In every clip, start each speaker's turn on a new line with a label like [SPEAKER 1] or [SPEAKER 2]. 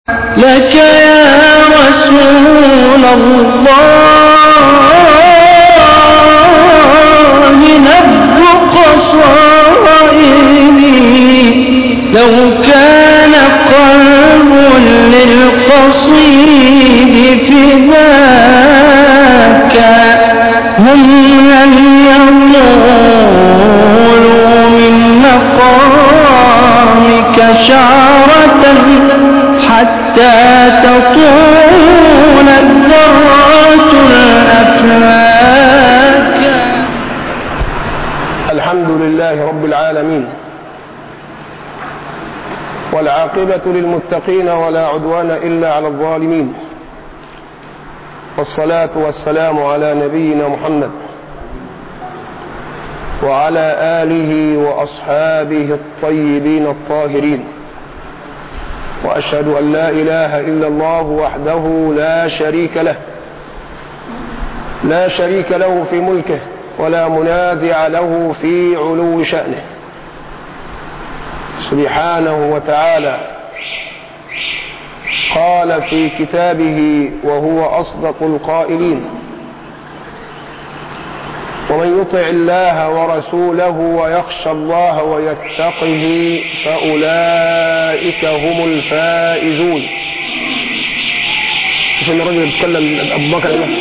[SPEAKER 1] لك يا رسول الله نبض قصائدي لو كان قلب للقصيد فداك هم لن يطولوا من مقامك شعرة حتى تطول الذرات الأفلاك
[SPEAKER 2] الحمد لله رب العالمين والعاقبة للمتقين ولا عدوان إلا على الظالمين والصلاة والسلام على نبينا محمد وعلى آله وأصحابه الطيبين الطاهرين وأشهد أن لا إله إلا الله وحده لا شريك له لا شريك له في ملكه ولا منازع له في علو شأنه سبحانه وتعالى قال في كتابه وهو أصدق القائلين ومن يطع الله ورسوله ويخشى الله ويتقه فأولئك هم الفائزون شوف ان الراجل بيتكلم ابو بكر ده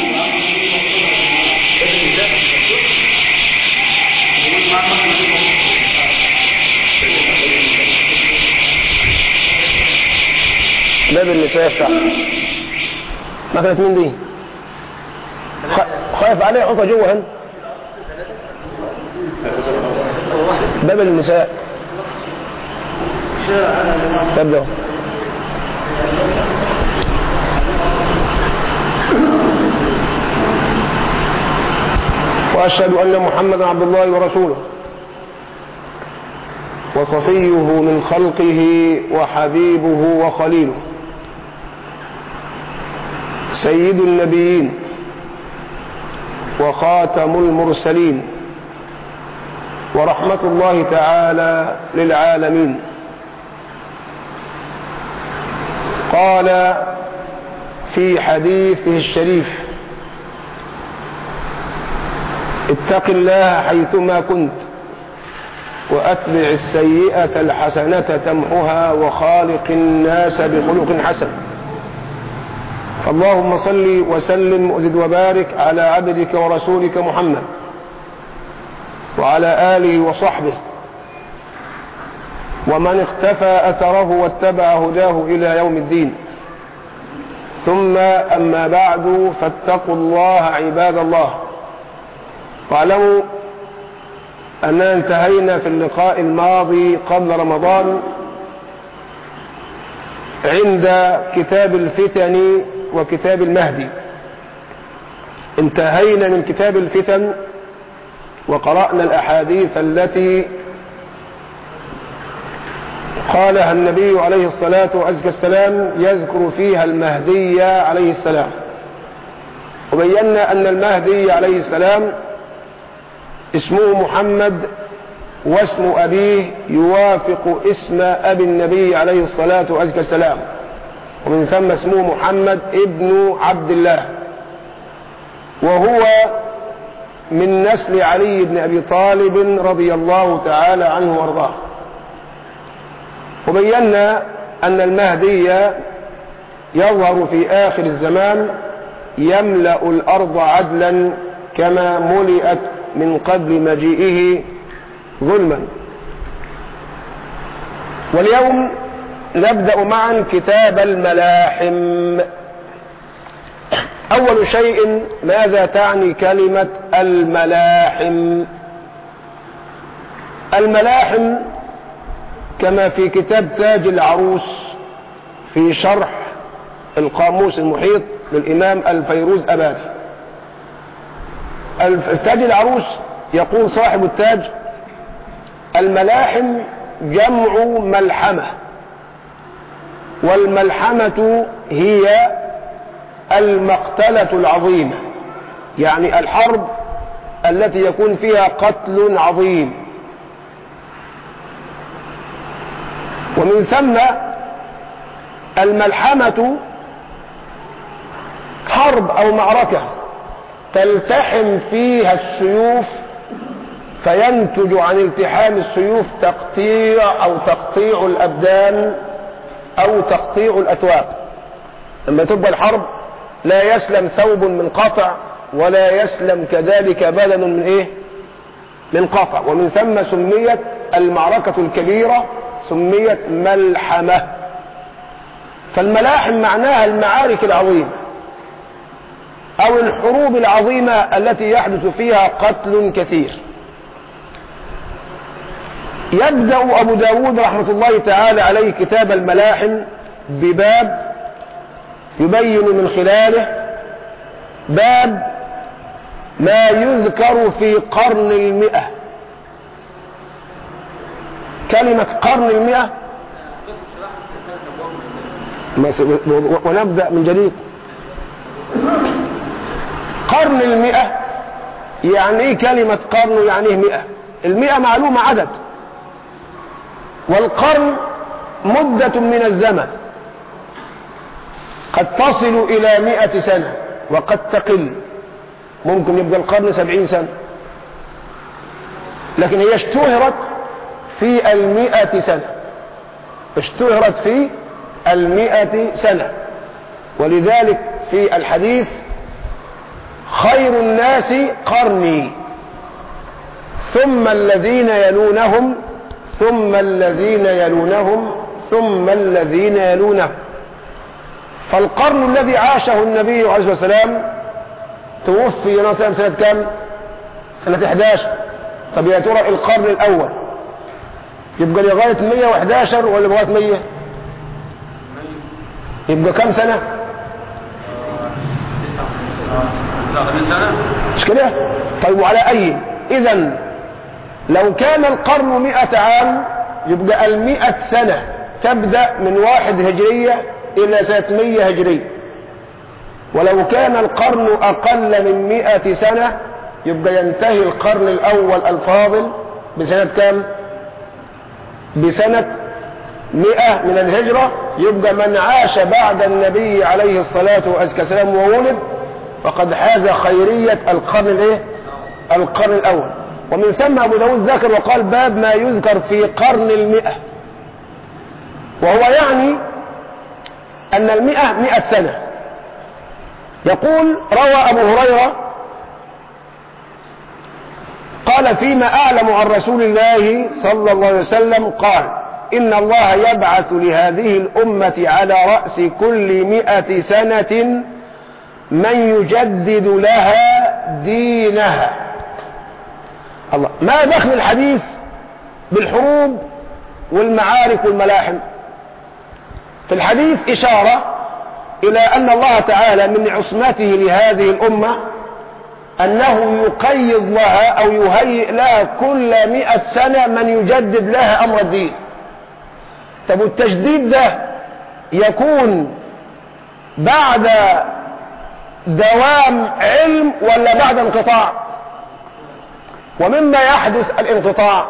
[SPEAKER 2] باب النساء بتاع ما كانت مين دي خ- خايف عليه يحطها جوه هنا باب النساء باب ده وأشهد أن محمدا عبد الله ورسوله وصفيه من خلقه وحبيبه وخليله سيد النبيين وخاتم المرسلين ورحمة الله تعالى للعالمين قال في حديثه الشريف اتق الله حيثما كنت وأتبع السيئة الحسنة تمحها وخالق الناس بخلق حسن فاللهم صل وسلم وزد وبارك على عبدك ورسولك محمد وعلى آله وصحبه ومن اختفى أثره واتبع هداه إلى يوم الدين ثم أما بعد فاتقوا الله عباد الله واعلموا أننا انتهينا في اللقاء الماضي قبل رمضان عند كتاب الفتن وكتاب المهدي انتهينا من كتاب الفتن وقرأنا الأحاديث التي قالها النبي عليه الصلاة والسلام يذكر فيها المهدي عليه السلام وبينا أن المهدي عليه السلام اسمه محمد واسم أبيه يوافق اسم أبي النبي عليه الصلاة والسلام ومن ثم اسمه محمد ابن عبد الله وهو من نسل علي بن أبي طالب رضي الله تعالى عنه وارضاه وبينا أن المهدي يظهر في آخر الزمان يملأ الأرض عدلا كما ملئت من قبل مجيئه ظلما واليوم نبدأ معا كتاب الملاحم أول شيء ماذا تعني كلمة الملاحم الملاحم كما في كتاب تاج العروس في شرح القاموس المحيط للإمام الفيروز أبادي تاج العروس يقول صاحب التاج الملاحم جمع ملحمة والملحمة هي المقتلة العظيمة يعني الحرب التي يكون فيها قتل عظيم ومن ثم الملحمة حرب أو معركة تلتحم فيها السيوف فينتج عن التحام السيوف تقطيع أو تقطيع الأبدان أو تقطيع الأثواب لما تبقى الحرب لا يسلم ثوب من قطع ولا يسلم كذلك بدن من إيه من قطع ومن ثم سميت المعركة الكبيرة سميت ملحمة فالملاحم معناها المعارك العظيمة أو الحروب العظيمة التي يحدث فيها قتل كثير يبدأ أبو داود رحمة الله تعالى عليه كتاب الملاحم بباب يبين من خلاله باب ما يذكر في قرن المئة كلمة قرن المئة ونبدأ من جديد قرن المئة يعني ايه كلمة قرن يعني ايه مئة المئة معلومة عدد والقرن مدة من الزمن قد تصل إلى مئة سنة وقد تقل ممكن يبقى القرن سبعين سنة لكن هي اشتهرت في المئة سنة اشتهرت في المئة سنة ولذلك في الحديث خير الناس قرني ثم الذين يلونهم ثم الذين يلونهم ثم الذين يلونهم فالقرن الذي عاشه النبي عليه الصلاة والسلام توفي مثلا سنة كام سنة 11 طب يا ترى القرن الأول يبقى لغاية 111 ولا لغاية 100 يبقى كم سنة مش كده طيب وعلى أي إذا لو كان القرن مئة عام يبقى المئة سنة تبدأ من واحد هجرية إلى سنة مية هجرية ولو كان القرن أقل من مئة سنة يبقى ينتهي القرن الأول الفاضل بسنة كام بسنة مئة من الهجرة يبقى من عاش بعد النبي عليه الصلاة والسلام وولد فقد حاز خيرية القرن الايه القرن الأول ومن ثم أبو داود ذكر وقال باب ما يذكر في قرن المئة وهو يعني أن المئة مئة سنة يقول روى أبو هريرة قال فيما أعلم عن رسول الله صلى الله عليه وسلم قال إن الله يبعث لهذه الأمة على رأس كل مئة سنة من يجدد لها دينها الله ما دخل الحديث بالحروب والمعارك والملاحم في الحديث إشارة إلى أن الله تعالى من عصمته لهذه الأمة أنه يقيض لها أو يهيئ لها كل مئة سنة من يجدد لها أمر الدين طب والتجديد ده يكون بعد دوام علم ولا بعد انقطاع ومما يحدث الانقطاع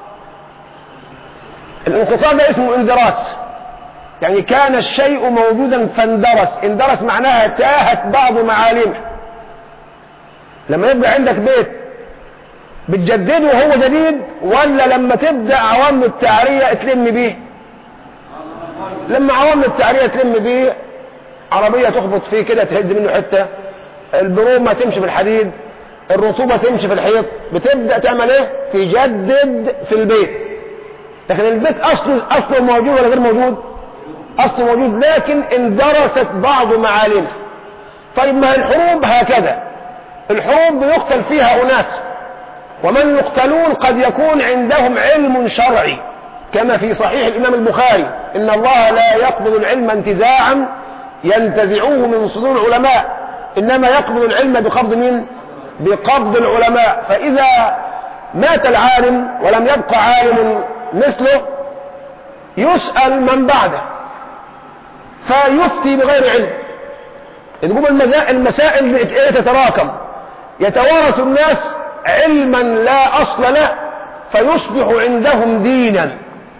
[SPEAKER 2] الانقطاع ده اسمه اندراس يعني كان الشيء موجودا فاندرس اندرس معناها تاهت بعض معالمه لما يبقى عندك بيت بتجدده وهو جديد ولا لما تبدأ عوام التعرية تلم بيه لما عوام التعرية تلم بيه عربية تخبط فيه كده تهد منه حتة البرومة تمشي في الحديد الرطوبة تمشي في الحيط بتبدأ تعمل ايه تجدد في البيت لكن البيت اصله اصله موجود ولا غير موجود أصل موجود لكن اندرست بعض معالمه طيب ما الحروب هكذا الحروب بيقتل فيها أناس ومن يقتلون قد يكون عندهم علم شرعي كما في صحيح الإمام البخاري إن الله لا يقبض العلم انتزاعا ينتزعوه من صدور العلماء إنما يقبض العلم بقبض من بقبض العلماء فإذا مات العالم ولم يبقى عالم مثله يسأل من بعده فيفتي بغير علم تقوم المسائل ايه تتراكم يتوارث الناس علما لا أصل له فيصبح عندهم دينا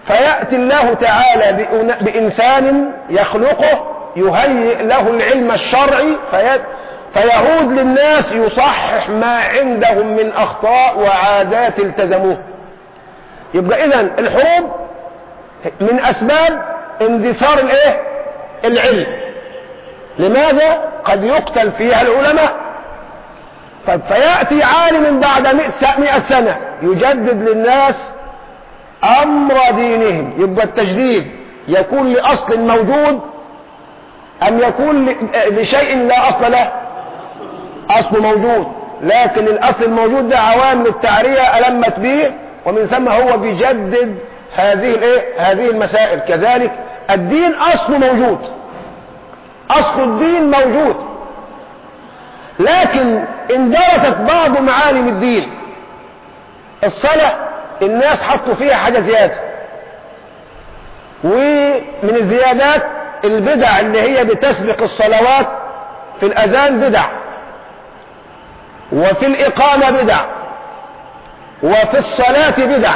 [SPEAKER 2] فيأتي الله تعالى بأن- بإنسان يخلقه يهيئ له العلم الشرعي في فيعود للناس يصحح ما عندهم من أخطاء وعادات التزموه يبقى إذا الحروب من أسباب اندثار الايه العلم لماذا قد يقتل فيها العلماء طيب فيأتي عالم بعد مئة سنة يجدد للناس أمر دينهم يبقى التجديد يكون لأصل موجود أم يكون ل- لشيء لا أصل له أصل موجود لكن الأصل الموجود ده عوامل التعرية ألمت به ومن ثم هو بيجدد هذه الايه هذه المسائل كذلك الدين أصله موجود أصل الدين موجود لكن اندرست بعض معالم الدين الصلاة الناس حطوا فيها حاجة زيادة ومن الزيادات البدع اللي هي بتسبق الصلوات في الأذان بدع وفي الإقامة بدع وفي الصلاة بدع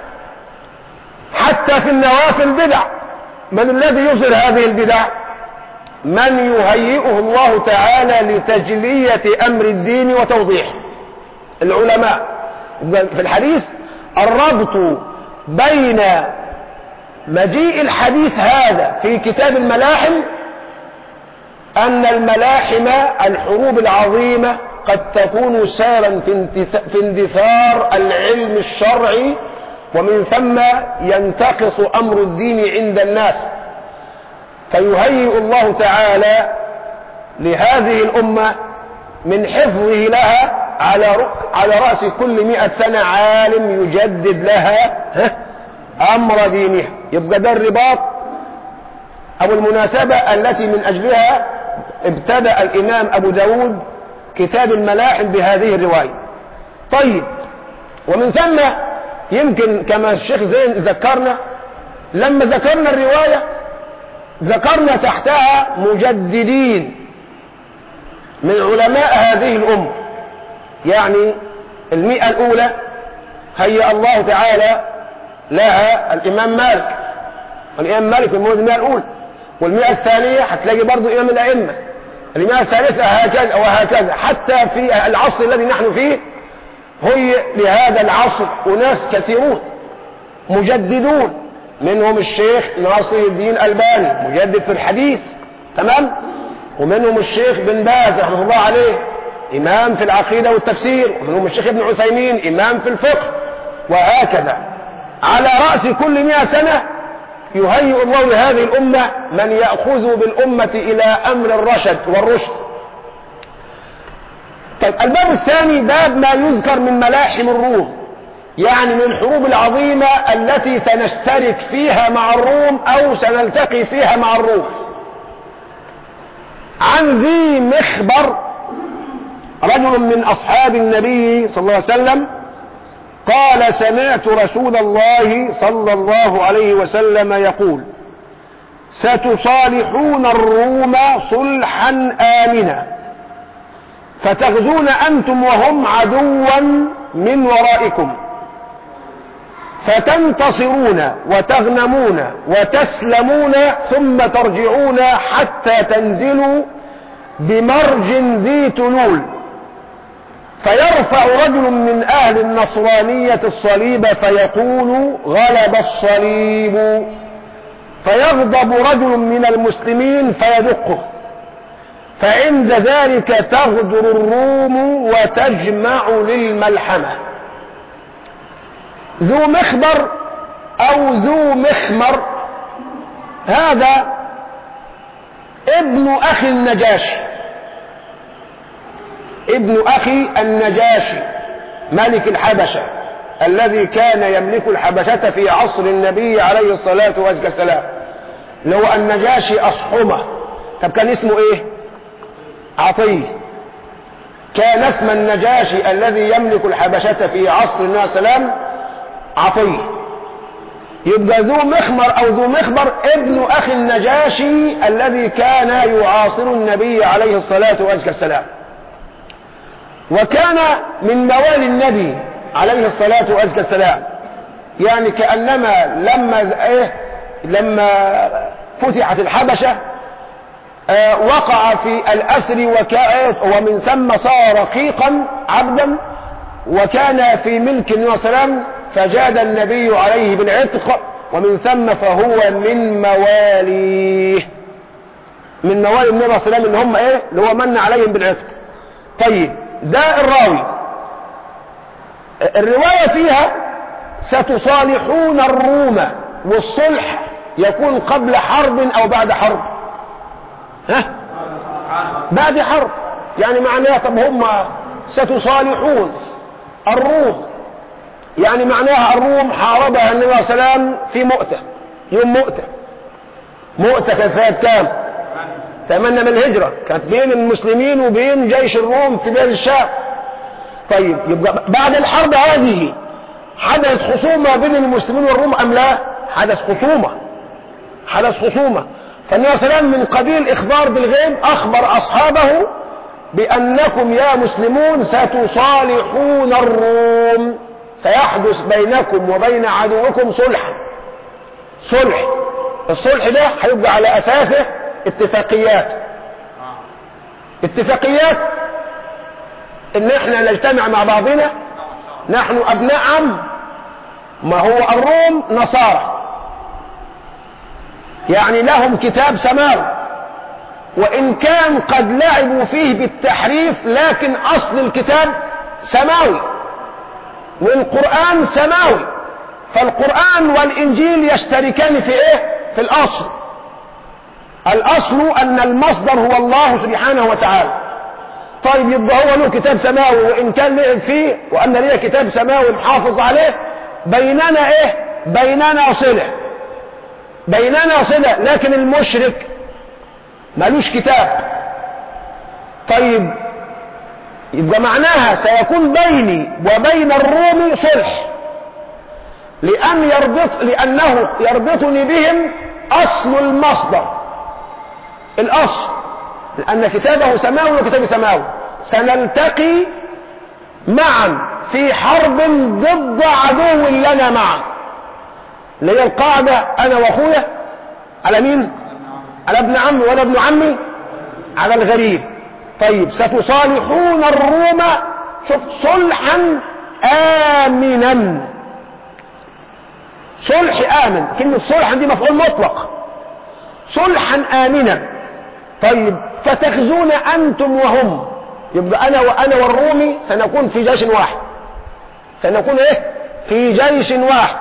[SPEAKER 2] حتى في النوافل بدع من الذي يظهر هذه البدع من يهيئه الله تعالى لتجلية أمر الدين وتوضيحه العلماء في الحديث الربط بين مجيء في هذا في كتاب الملاحم أن الملاحم الحروب العظيمة قد تكون سارا في انتث- في اندثار العلم الشرعي ومن ثم ينتقص أمر الدين عند الناس فيهيئ الله تعالى لهذه الأمة من حفظه لها على رأ- على رأس كل مئة سنة عالم يجدد لها ها، أمر دينها يبقى ده الرباط أو المناسبة التي من أجلها ابتدأ الإمام أبو داود كتاب الملاحم بهذه الرواية طيب ومن ثم يمكن كما الشيخ زين ذكرنا لما ذكرنا الرواية ذكرنا تحتها مجددين من علماء هذه الأمة يعني المئة الأولى هيأ الله تعالى لها الإمام مالك والإمام مالك من موت المئة الأولى والمئة الثانية هتلاقي برضو إمام الأئمة المئة الثالثة هكذا وهكذا حتى في العصر الذي نحن فيه هي لهذا العصر أناس كثيرون مجددون منهم الشيخ ناصر الدين الألباني مجدد في الحديث تمام ومنهم الشيخ بن باز رحمه الله عليه إمام في العقيدة والتفسير ومنهم الشيخ ابن عثيمين إمام في الفقه وهكذا على رأس كل مئة سنة يهيئ الله لهذه الأمة من يأخذ بالأمة إلى أمر الرشد والرشد طيب الباب الثاني باب ما يذكر من ملاحم الروم يعني من الحروب العظيمة التي سنشترك فيها مع الروم أو سنلتقي فيها مع الروم عن ذي مخبر رجل من أصحاب النبي صلى الله عليه وسلم قال سمعت رسول الله صلى الله عليه وسلم يقول ستصالحون الروم صلحا آمنا فتغزون أنتم وهم عدوا من ورائكم فتنتصرون وتغنمون وتسلمون ثم ترجعون حتى تنزلوا بمرج ذي تلول فيرفع رجل من أهل النصرانية الصليب فيقول غلب الصليب فيغضب رجل من المسلمين فيدقه فعند ذلك تغدر الروم وتجمع للملحمة ذو مخبر أو ذو مخمر هذا ابن أخي النجاشي ابن أخي النجاشي ملك الحبشة الذي كان يملك الحبشة في عصر النبي عليه الصلاة والسلام اللي هو النجاشي أصحمة طب كان اسمه ايه عطية كان اسم النجاشي الذي يملك الحبشة في عصر النبي صلى الله عليه وسلم عطية يبقى ذو مخمر او ذو مخبر ابن اخي النجاشي الذي كان يعاصر النبي عليه الصلاة والسلام وكان من موالي النبي عليه الصلاة والسلام يعني كأنما لما ايه لما فتحت الحبشة آه وقع في الأسر وكا ومن ثم صار رقيقا عبدا وكان في ملك النبي صلى الله عليه وسلم فجاد النبي عليه بالعتق ومن ثم فهو من مواليه من موالي النبي صلى الله عليه وسلم ان هم ايه اللي هو من عليهم بالعتق طيب ده الراوي الرواية فيها ستصالحون الروم والصلح يكون قبل حرب او بعد حرب ها بعد حرب يعني معناها طب هم ستصالحون الروم يعني معناها الروم حاربها النبي صلى الله عليه وسلم في مؤتة يوم مؤتة مؤتة كانت سنة كام؟ ثمانية من الهجرة كانت بين المسلمين وبين جيش الروم في بلاد الشام طيب يبقى بعد الحرب هذه حدث خصومة بين المسلمين والروم أم لا؟ حدث خصومة حدث خصومة فالنبي صلى الله عليه وسلم من قبيل إخبار بالغيب أخبر أصحابه بأنكم يا مسلمون ستصالحون الروم سيحدث بينكم وبين عدوكم صلح صلح الصلح ده هيبقى على أساسه اتفاقيات اتفاقيات ان احنا نجتمع مع بعضنا نحن ابناء عم ما هو الروم نصارى يعني لهم كتاب سماوي وان كان قد لعبوا فيه بالتحريف لكن اصل الكتاب سماوي والقرآن سماوي فالقرآن والانجيل يشتركان في ايه في الاصل الاصل ان المصدر هو الله سبحانه وتعالى طيب يبقى هو له كتاب سماوي وان كان لعب فيه وان ليه كتاب سماوي محافظ عليه بيننا ايه بيننا صلة بيننا صلة لكن المشرك ملوش كتاب طيب يبقى معناها سيكون بيني وبين الروم صلح لأن يربط لأنه يربطني بهم أصل المصدر الأصل لأن كتابه سماوي وكتابي سماوي سنلتقي معا في حرب ضد عدو لنا معا اللي هي القاعدة أنا وأخويا على مين؟ على ابن عمي ولا ابن عمي؟ على الغريب طيب ستصالحون الروم شوف صلحا آمنا صلح آمن كلمة صلحا دي مفعول مطلق صلحا آمنا طيب فتخزون أنتم وهم يبقى أنا وأنا والرومي سنكون في جيش واحد سنكون إيه في جيش واحد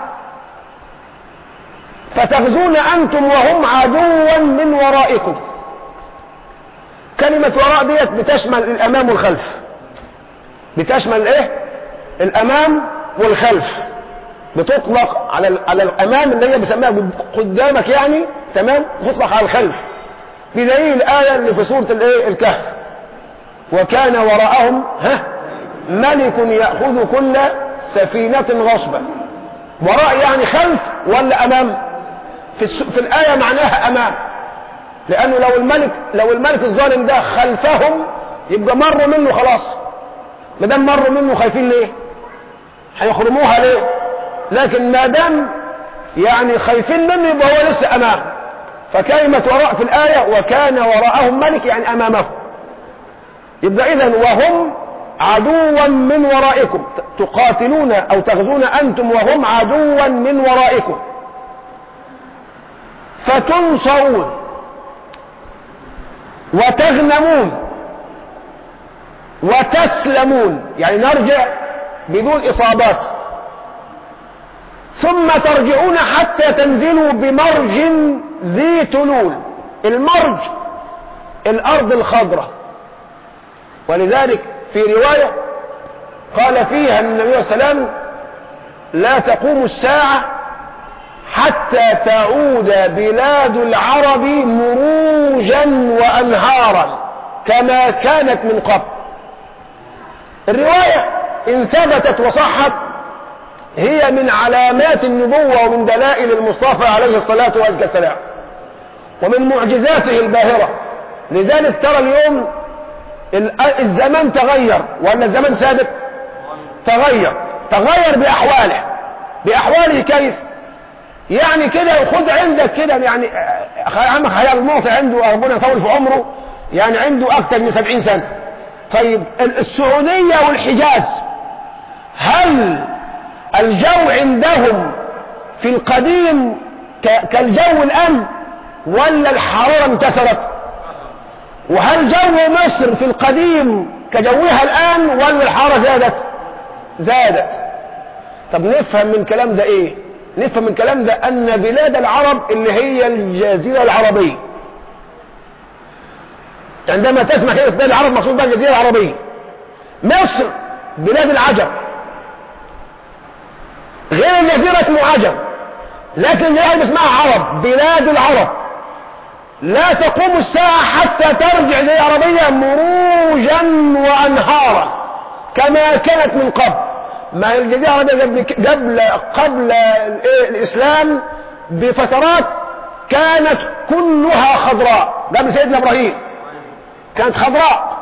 [SPEAKER 2] فتغزون أنتم وهم عدوا من ورائكم كلمة وراء ديت بتشمل الأمام والخلف بتشمل الإيه الأمام والخلف بتطلق على على الأمام اللي هي بسميها قدامك يعني تمام تطلق على الخلف بدليل الآية اللي في سورة الايه الكهف وكان وراءهم ها ملك يأخذ كل سفينة غصبا وراء يعني خلف ولا أمام في, الس... في الآية معناها أمام لأنه لو الملك لو الملك الظالم ده خلفهم يبقى مروا منه خلاص ما دام مروا منه خايفين ليه؟ هيخرموها ليه؟ لكن ما دام يعني خايفين منه يبقى هو لسه أمام فكلمة وراء في الآية وكان وراءهم ملك يعني أمامهم يبقى إذا وهم عدوا من ورائكم تقاتلون أو تغزون أنتم وهم عدوا من ورائكم فتنصرون وتغنمون وتسلمون يعني نرجع بدون إصابات ثم ترجعون حتى تنزلوا بمرج ذي تلول المرج الأرض الخضراء ولذلك في رواية قال فيها النبي صلى الله عليه وسلم لا تقوم الساعة حتى تعود بلاد العرب مروجا وأنهارا كما كانت من قبل الرواية إن ثبتت وصحت هي من علامات النبوة ومن دلائل المصطفى عليه الصلاة والسلام ومن معجزاته الباهرة لذلك ترى اليوم الزمان تغير ولا الزمان ثابت تغير تغير بأحواله بأحواله كيف يعني كده خد عندك كده يعني عمك حياة الموت عنده ربنا يطول في عمره يعني عنده أكثر من سبعين سنة طيب السعودية والحجاز هل الجو عندهم في القديم كالجو الآن ولا الحرارة انكسرت وهل جو مصر في القديم كجوها الآن ولا الحرارة زادت زادت طب نفهم من الكلام ده ايه نفهم من الكلام ده ان بلاد العرب اللي هي الجزيرة العربية عندما تسمع كلمة بلاد العرب مقصود بها الجزيرة العربية مصر بلاد العجم غير الجزيرة اسمه عجم لكن اللي اسمها عرب بلاد العرب لا تقوم الساعة حتى ترجع زي العربية مروجا وأنهارا كما كانت من قبل ما الجزيرة العربية قبل قبل قبل الإسلام بفترات كانت كلها خضراء قبل سيدنا إبراهيم كانت خضراء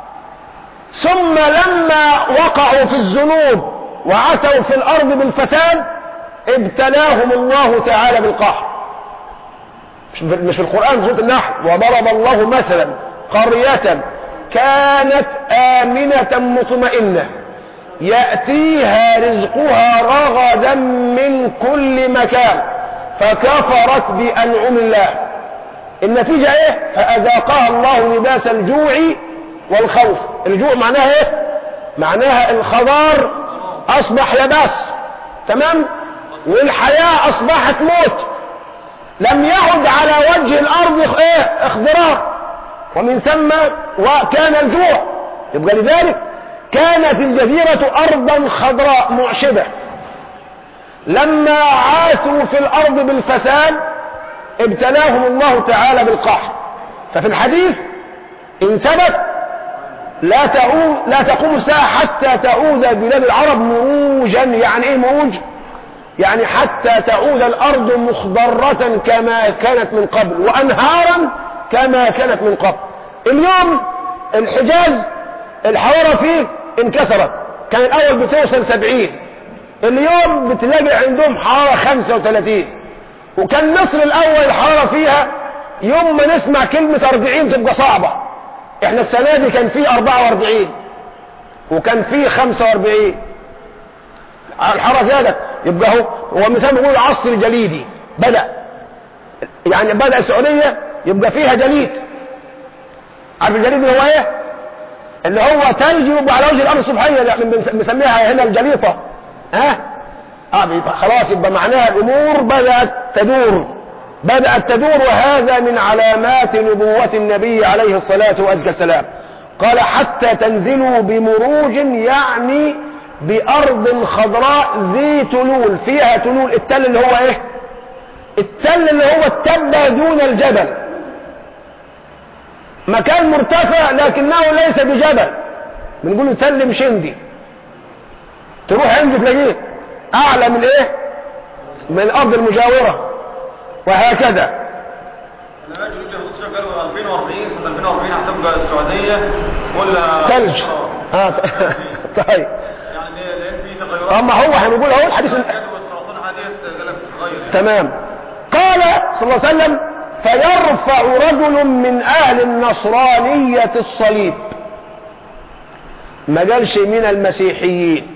[SPEAKER 2] ثم لما وقعوا في الذنوب وعثوا في الأرض بالفساد ابتلاهم الله تعالى بالقهر مش في القرآن في سورة النحل وضرب الله مثلا قرية كانت آمنة مطمئنة يأتيها رزقها رغدا من كل مكان فكفرت بأنعم الله النتيجة ايه فأذاقها الله لباس الجوع والخوف الجوع معناها ايه معناها الخضار أصبح لباس تمام والحياة أصبحت موت لم يعد على وجه الأرض ايه اخضرار ومن ثم وكان الجوع يبقى لذلك كانت الجزيرة أرضا خضراء معشبة لما عاشوا في الأرض بالفساد ابتلاهم الله تعالى بالقحط ففي الحديث إن ثبت لا تقوم لا تقوم الساعة حتى تعود بلاد العرب مروجا يعني ايه مروج يعني حتى تعود الأرض مخضرة كما كانت من قبل وأنهارا كما كانت من قبل اليوم الحجاز الحرارة فيه انكسرت كان الأول بتوصل سبعين اليوم بتلاقي عندهم حرارة خمسة وثلاثين وكان مصر الأول الحرارة فيها يوم ما نسمع كلمة أربعين تبقى صعبة احنا السنة دي كان فيه أربعة وأربعين وكان فيه خمسة وأربعين الحرارة زادت يبقى هو هو مثال بيقول العصر الجليدي بدأ يعني بدأ السعودية يبقى فيها جليد عارف الجليد اللي هو ايه اللي هو ثلج يبقى على وجه الارض الصبحيه بنسميها هنا الجليطه ها اه يبقى خلاص يبقى معناها الامور بدات تدور بدات تدور وهذا من علامات نبوه النبي عليه الصلاه والسلام قال حتى تنزلوا بمروج يعني بأرض خضراء ذي تلول فيها تلول التل اللي هو ايه التل اللي هو التبة دون الجبل مكان مرتفع لكنه ليس بجبل بنقول تل مشندي تروح عنده تلاقيه اعلى من ايه من الارض المجاورة وهكذا
[SPEAKER 3] لما يجي يجي الخصوصية قالوا 2040 سنة 2040 هتبقى السعودية ولا
[SPEAKER 2] ثلج اه طيب
[SPEAKER 3] يعني لان في تغيرات
[SPEAKER 2] اما هو هنقول اهو الحديث
[SPEAKER 3] والسرطان عادية قالت تتغير يعني.
[SPEAKER 2] تمام قال صلى الله عليه وسلم فيرفع رجل من اهل النصرانية الصليب ما قالش من المسيحيين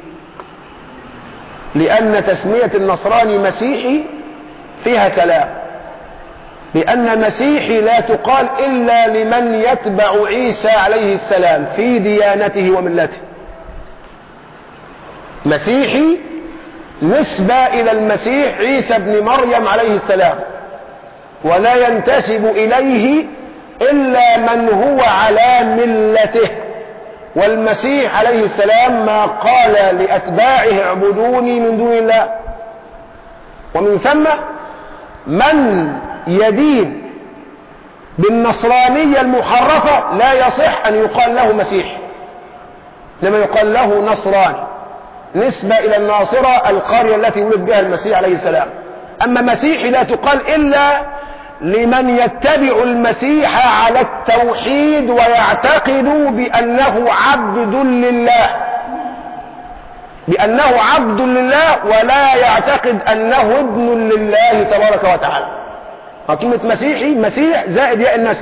[SPEAKER 2] لان تسمية النصراني مسيحي فيها كلام لأن مسيحي لا تقال إلا لمن يتبع عيسى عليه السلام في ديانته وملته مسيحي نسبة إلى المسيح عيسى بن مريم عليه السلام ولا ينتسب إليه إلا من هو على ملته والمسيح عليه السلام ما قال لأتباعه اعبدوني من دون الله ومن ثم من يدين بالنصرانية المحرفة لا يصح أن يقال له مسيح لما يقال له نصراني نسبة إلى الناصرة القرية التي ولد بها المسيح عليه السلام أما مسيحي لا تقال إلا لمن يتبع المسيح على التوحيد ويعتقد بأنه عبد لله بأنه عبد لله ولا يعتقد أنه ابن لله تبارك وتعالى كلمة مسيحي مسيح زائد ياء النسب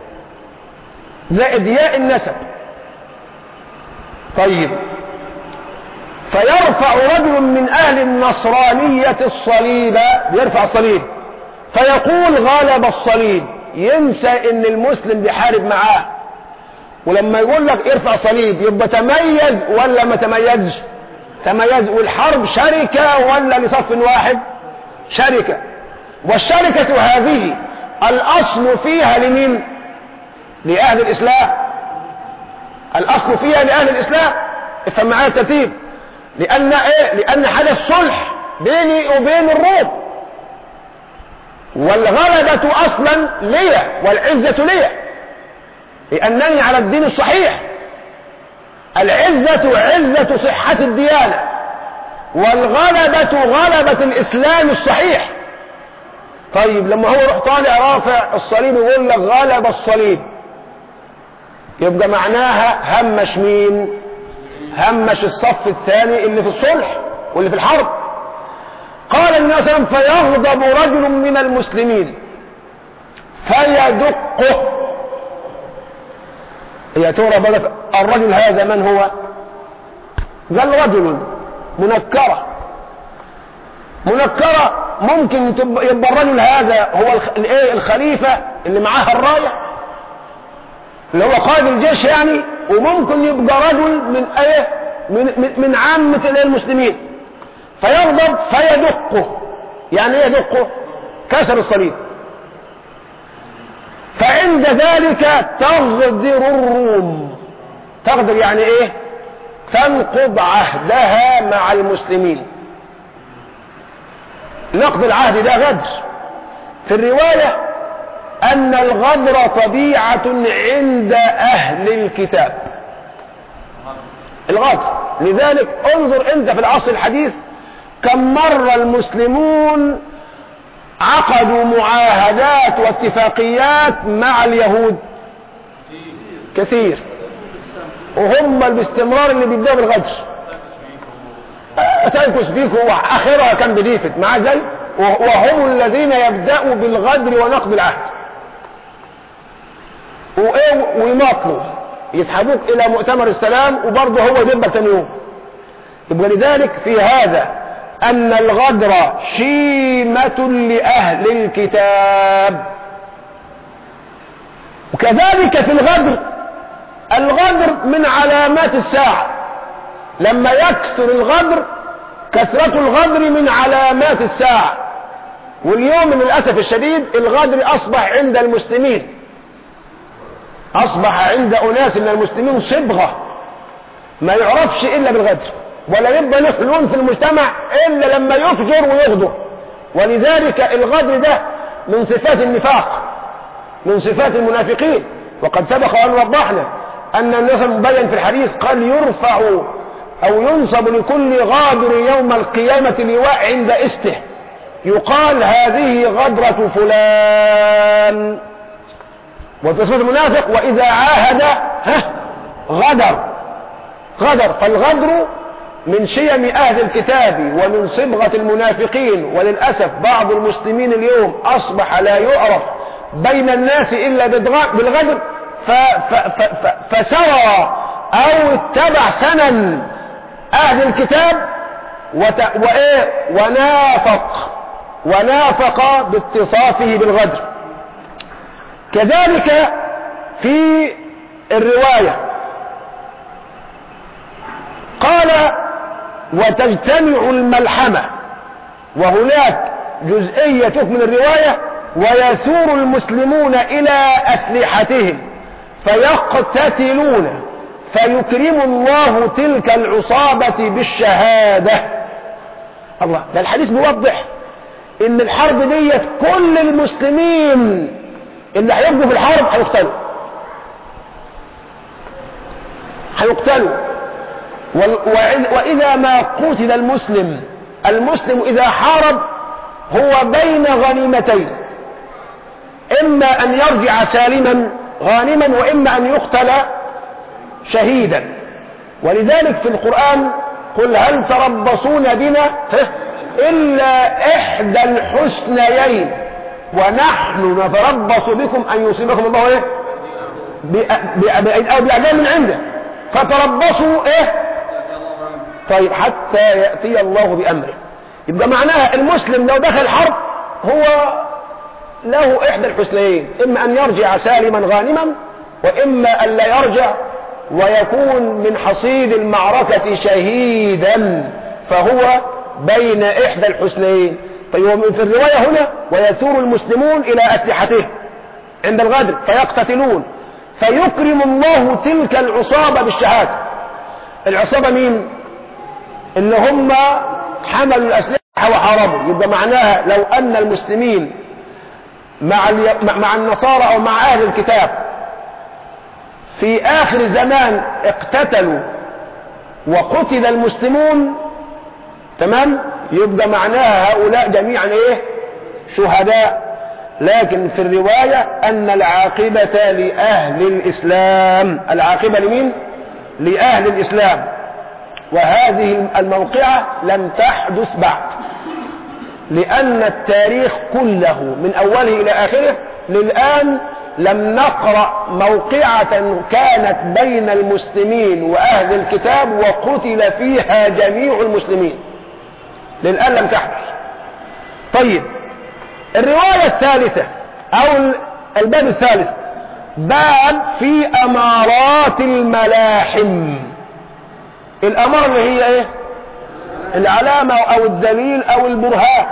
[SPEAKER 2] زائد ياء النسب طيب فيرفع رجل من أهل النصرانية الصليب يرفع الصليب فيقول غلب الصليب ينسى ان المسلم بيحارب معاه ولما يقول لك ارفع صليب يبقى تميز ولا ما تميزش تميز والحرب شركة ولا لصف واحد شركة والشركة هذه الأصل فيها لمين لأهل الإسلام الأصل فيها لأهل الإسلام افهم معايا الترتيب لأن إيه لأن حدث صلح بيني وبين الروم والغلبة أصلا لي والعزة لي لأنني على الدين الصحيح العزة عزة صحة الديانة والغلبة غلبة الإسلام الصحيح طيب لما هو يروح طالع رافع الصليب يقول لك غلب الصليب يبقى معناها همش مين همش الصف الثاني اللي في الصلح واللي في الحرب قال النبي صلى الله عليه وسلم فيغضب رجل من المسلمين فيدقه يا ترى بقى الرجل هذا من هو قال رجل منكرة منكرة ممكن يبقى الرجل هذا هو الايه الخليفة اللي معاه الراية اللي هو قائد الجيش يعني وممكن يبقى رجل من ايه من, من, من عامة المسلمين فيغضب فيدقه يعني ايه يدقه كسر الصليب فعند ذلك تغدر الروم تغدر يعني ايه تنقض عهدها مع المسلمين نقض العهد ده غدر في الرواية أن الغدر طبيعة عند أهل الكتاب الغدر لذلك انظر انت في العصر الحديث كم مرة المسلمون عقدوا معاهدات واتفاقيات مع اليهود كثير وهم باستمرار اللي بيبدأوا بالغدر سايكوس بيكو اخرها كان بديفت مع ذلك وهم الذين يبدأوا بالغدر ونقض العهد وايه ويماطلوا يسحبوك الى مؤتمر السلام وبرضه هو دبه ثاني يوم يبقى لذلك في هذا ان الغدر شيمة لاهل الكتاب وكذلك في الغدر الغدر من علامات الساعة لما يكثر الغدر كثرة الغدر من علامات الساعة واليوم للأسف الشديد الغدر أصبح عند المسلمين أصبح عند أناس من المسلمين صبغة ما يعرفش إلا بالغدر ولا يبقى له حلول في المجتمع إلا لما يفجر ويغدر ولذلك الغدر ده من صفات النفاق من صفات المنافقين وقد سبق أن وضحنا أن النبي مبين في الحديث قال يرفع أو ينصب لكل غادر يوم القيامة لواء عند استه يقال هذه غدرة فلان وفي صفة المنافق وإذا عاهد ها غدر غدر فالغدر من شيم أهل الكتاب ومن صبغة المنافقين وللأسف بعض المسلمين اليوم أصبح لا يعرف بين الناس إلا بالغدر فسرى أو اتبع سنن أهل الكتاب وت... وإيه ونافق ونافق باتصافه بالغدر كذلك في الرواية قال وتجتمع الملحمة وهناك جزئية تكمل الرواية ويثور المسلمون إلى أسلحتهم فيقتتلون فيكرم الله تلك العصابة بالشهادة الله ده الحديث بيوضح ان الحرب ديت كل المسلمين اللي هيبقوا في الحرب هيقتلوا هيقتلوا وإذا ما قتل المسلم المسلم إذا حارب هو بين غنيمتين إما أن يرجع سالما غانما وإما أن يقتل شهيدا ولذلك في القرآن قل هل تربصون بنا إلا إحدى الحسنيين ونحن نتربص بكم أن يصيبكم الله إيه أو بأعداء من عنده فتربصوا إيه طيب حتى يأتي الله بأمره يبقى معناها المسلم لو دخل حرب هو له إحدى الحسنيين إما أن يرجع سالما غانما وإما أن لا يرجع ويكون من حصيد المعركة شهيدا فهو بين إحدى الحسنيين طيب في الرواية هنا ويثور المسلمون إلى أسلحتهم عند الغدر فيقتتلون فيكرم الله تلك العصابة بالشهادة العصابة مين اللي هم حملوا الأسلحة وحاربوا يبقى معناها لو أن المسلمين مع, مع النصارى أو مع أهل الكتاب في آخر زمان اقتتلوا وقتل المسلمون تمام يبقى معناها هؤلاء جميعا ايه شهداء لكن في الرواية أن العاقبة لأهل الإسلام العاقبة لمين؟ لأهل الإسلام وهذه الموقعة لم تحدث بعد لأن التاريخ كله من أوله إلى آخره للآن لم نقرأ موقعة كانت بين المسلمين وأهل الكتاب وقتل فيها جميع المسلمين للآن لم تحدث طيب الرواية الثالثة أو الباب الثالث باب في أمارات الملاحم الأمارة اللي هي إيه العلامة أو الدليل أو البرهان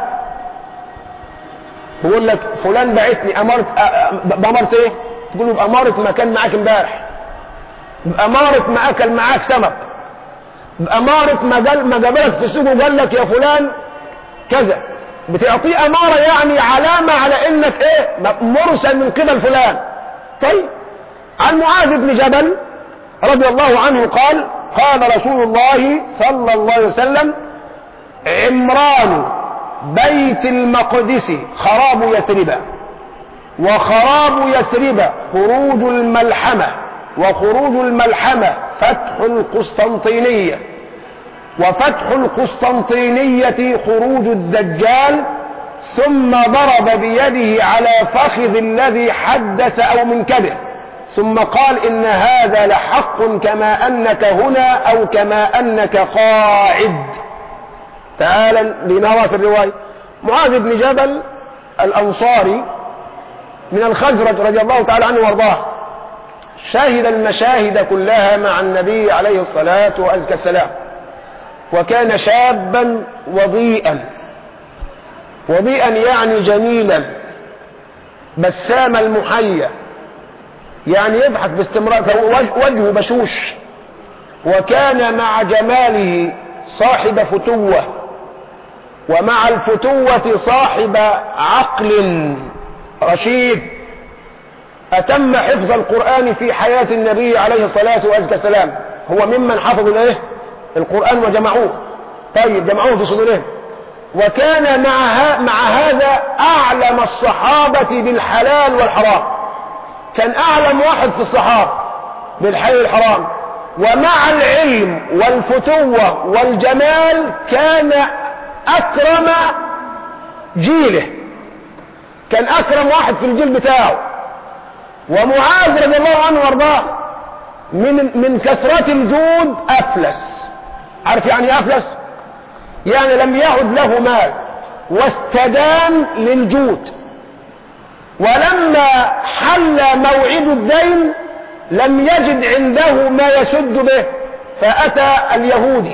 [SPEAKER 2] بيقول لك فلان بعتني أمارة بأمارة إيه تقول له بأمارة ما كان معاك امبارح بأمارة ما أكل معاك سمك بأمارة ما قال ما قابلك في السوق وقال لك يا فلان كذا بتعطيه أمارة يعني علامة على إنك إيه مرسل من قبل فلان طيب عن معاذ بن جبل رضي الله عنه قال قال رسول الله صلى الله عليه وسلم عمران بيت المقدس خراب يثرب وخراب يثرب خروج الملحمة وخروج الملحمة فتح القسطنطينية وفتح القسطنطينية خروج الدجال ثم ضرب بيده على فخذ الذي حدث أو منكبه ثم قال إن هذا لحق كما أنك هنا أو كما أنك قاعد تعالى لما في الرواية معاذ بن جبل الأنصاري من الخزرج رضي الله تعالى عنه وارضاه شهد المشاهد كلها مع النبي عليه الصلاة وأزكى السلام وكان شابا وضيئا وضيئا يعني جميلا بسام المحيا يعني يضحك باستمرار وجهه بشوش وكان مع جماله صاحب فتوة ومع الفتوة صاحب عقل رشيد أتم حفظ القرآن في حياة النبي عليه الصلاة والسلام هو ممن حفظوا الايه القرآن وجمعوه طيب جمعوه في صدورهم وكان مع, مع هذا أعلم الصحابة بالحلال والحرام كان أعلم واحد في الصحابة بالحلال والحرام ومع العلم والفتوة والجمال كان أكرم جيله كان أكرم واحد في الجيل بتاعه ومعاذ رضي الله عنه وارضاه من من كثرة الجود أفلس عارف يعني إيه أفلس يعني لم يعد له مال واستدان للجود ولما حل موعد الدين لم يجد عنده ما يسد به فأتى اليهودي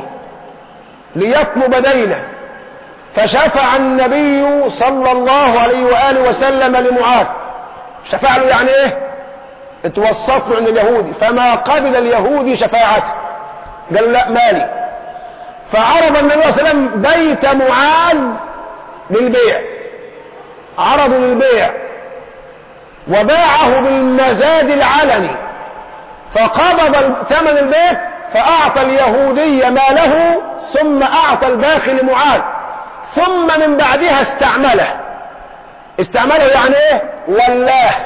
[SPEAKER 2] ليطلب دينه فشفع النبي صلى الله عليه وآله وسلم لمعاذ شفع له يعني ايه اتوسط له عند اليهودي فما قبل اليهودي شفاعته قال لا مالي فعرض النبي صلى الله عليه وسلم بيت معاذ للبيع عرضوا للبيع وباعه بالمزاد العلني فقبض ثمن البيت فأعطى اليهودي ماله ثم أعطى الباقي لمعاذ ثم من بعدها استعمله استعمله يعني ايه ولاه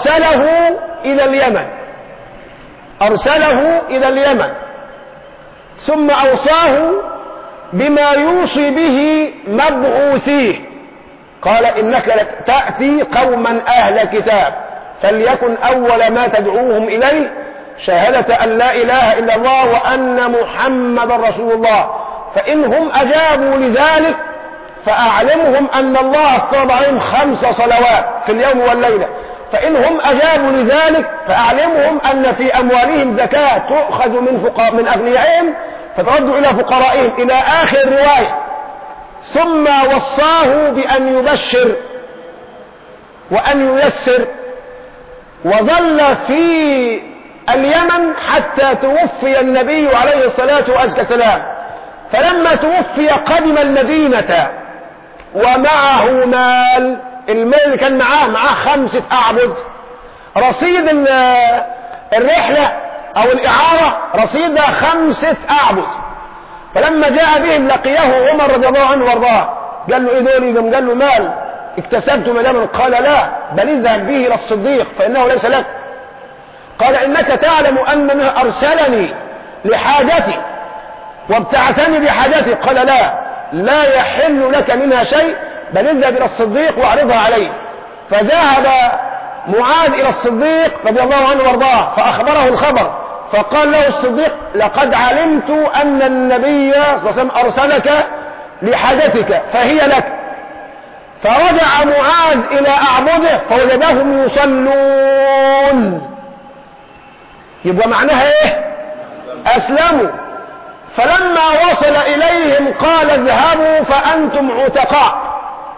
[SPEAKER 2] أرسله إلى اليمن أرسله إلى اليمن ثم أوصاه بما يوصي به مبعوثيه قال إنك لت- تأتي قوما أهل كتاب فليكن أول ما تدعوهم إليه شهادة أن لا إله إلا الله وأن محمد رسول الله فإنهم أجابوا لذلك فأعلمهم أن الله افترض عليهم خمس صلوات في اليوم والليلة فإنهم أجابوا لذلك فأعلمهم أن في أموالهم زكاة تؤخذ من فقراء من أغنيائهم فترد إلى فقرائهم إلى آخر الرواية ثم وصاه بأن يبشر وأن ييسر وظل في اليمن حتى توفي النبي عليه الصلاة والسلام فلما توفي قدم المدينة ومعه مال المال اللي كان معاه معاه خمسة أعبد رصيد ال- الرحلة أو الإعارة رصيدها خمسة أعبد فلما جاء بهم لقيه عمر رضي الله عنه وارضاه قال له ايه دول قام قال له مال اكتسبت مداما قال لا بل اذهب به الى الصديق فانه ليس لك قال انك تعلم انه ارسلني لحاجتي وابتعثني بحاجتي قال لا لا يحل لك منها شيء بل اذهب الى الصديق واعرضها عليه فذهب معاذ الى الصديق رضي الله عنه وارضاه فاخبره الخبر فقال له الصديق لقد علمت ان النبي صلى الله عليه وسلم ارسلك لحاجتك فهي لك فرجع معاذ الى اعبده فوجدهم يصلون يبقى معناها ايه اسلموا فلما وصل اليهم قال اذهبوا فانتم عتقاء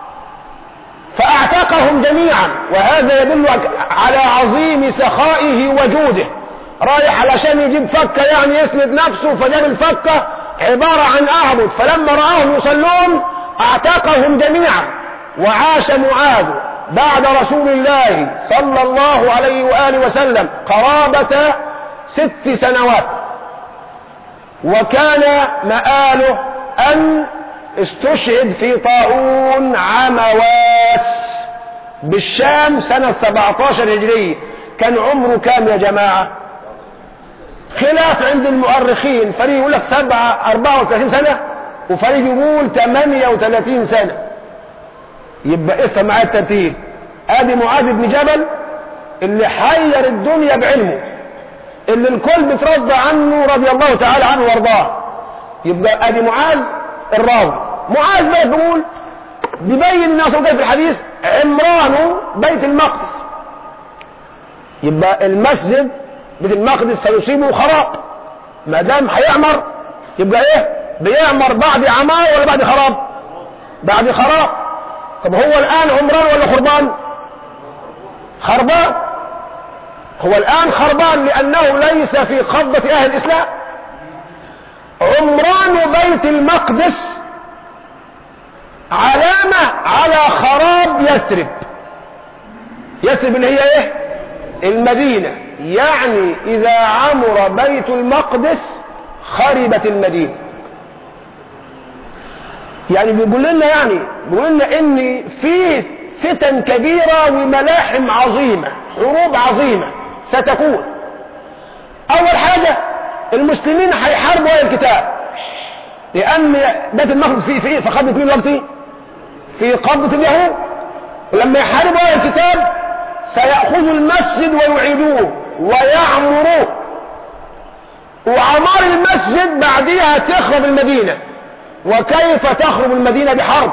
[SPEAKER 2] فاعتقهم جميعا وهذا يدل على عظيم سخائه وجوده رايح علشان يجيب فكه يعني يسند نفسه فجاب الفكه عباره عن اعبد فلما راهم يصلون اعتقهم جميعا وعاش معاذ بعد رسول الله صلى الله عليه واله وسلم قرابه ست سنوات وكان مآله أن استشهد في طاعون عمواس بالشام سنة 17 هجرية كان عمره كام يا جماعة خلاف عند المؤرخين فريق يقول لك 7 34 سنة وفريق يقول 38 سنة يبقى افهم معايا الترتيب ادي معاذ بن جبل اللي حير الدنيا بعلمه اللي الكل بيترضى عنه رضي الله تعالى عنه وارضاه يبقى ادي معاذ الراوي معاذ بقى بيقول بيبين الناس في الحديث عمران بيت المقدس يبقى المسجد بيت المقدس سيصيبه خراب ما دام هيعمر يبقى ايه بيعمر بعد عمار ولا بعد خراب بعد خراب طب هو الان عمران ولا خربان خربان هو الآن خربان لأنه ليس في قبضة أهل الإسلام عمران بيت المقدس علامة على خراب يثرب يثرب اللي هي ايه المدينة يعني إذا عمر بيت المقدس خربت المدينة يعني بيقول لنا يعني بيقول لنا ان في فتن كبيرة وملاحم عظيمة حروب عظيمة ستكون اول حاجة المسلمين هيحاربوا اهل الكتاب لان بيت المقدس في في في قبضة مين دلوقتي في قبضة اليهود ولما يحاربوا اهل الكتاب سيأخذوا المسجد ويعيدوه ويعمروه وعمار المسجد بعدها تخرب المدينة وكيف تخرب المدينة بحرب